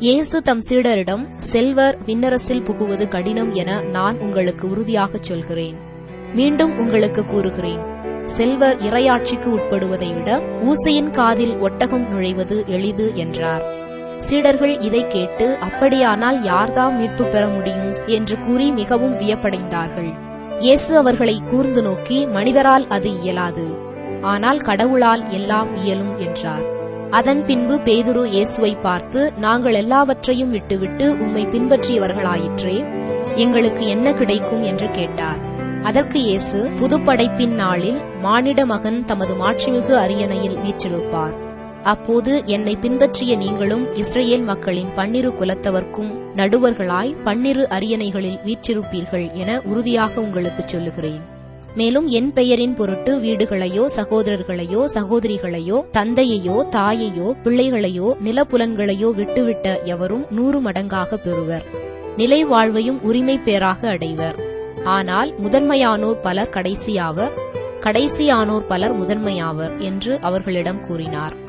இயேசு தம் சீடரிடம் செல்வர் விண்ணரசில் புகுவது கடினம் என நான் உங்களுக்கு உறுதியாகச் சொல்கிறேன் மீண்டும் உங்களுக்கு கூறுகிறேன் செல்வர் இறையாட்சிக்கு உட்படுவதை விட ஊசையின் காதில் ஒட்டகம் நுழைவது எளிது என்றார் சீடர்கள் இதை கேட்டு அப்படியானால் யார்தாம் மீட்பு பெற முடியும் என்று கூறி மிகவும் வியப்படைந்தார்கள் இயேசு அவர்களை கூர்ந்து நோக்கி மனிதரால் அது இயலாது ஆனால் கடவுளால் எல்லாம் இயலும் என்றார் அதன் பின்பு பேதுரு இயேசுவை பார்த்து நாங்கள் எல்லாவற்றையும் விட்டுவிட்டு உம்மை பின்பற்றியவர்களாயிற்றே எங்களுக்கு என்ன கிடைக்கும் என்று கேட்டார் அதற்கு இயேசு புதுப்படைப்பின் நாளில் மானிட மகன் தமது மாட்சிமிகு அரியணையில் வீற்றிருப்பார் அப்போது என்னை பின்பற்றிய நீங்களும் இஸ்ரேல் மக்களின் பன்னிரு குலத்தவர்க்கும் நடுவர்களாய் பன்னிரு அரியணைகளில் வீற்றிருப்பீர்கள் என உறுதியாக உங்களுக்குச் சொல்லுகிறேன் மேலும் என் பெயரின் பொருட்டு வீடுகளையோ சகோதரர்களையோ சகோதரிகளையோ தந்தையையோ தாயையோ பிள்ளைகளையோ நிலப்புலன்களையோ விட்டுவிட்ட எவரும் நூறு மடங்காக பெறுவர் நிலை வாழ்வையும் உரிமை பேராக அடைவர் ஆனால் முதன்மையானோர் பலர் கடைசியாவர் கடைசியானோர் பலர் முதன்மையாவர் என்று அவர்களிடம் கூறினார்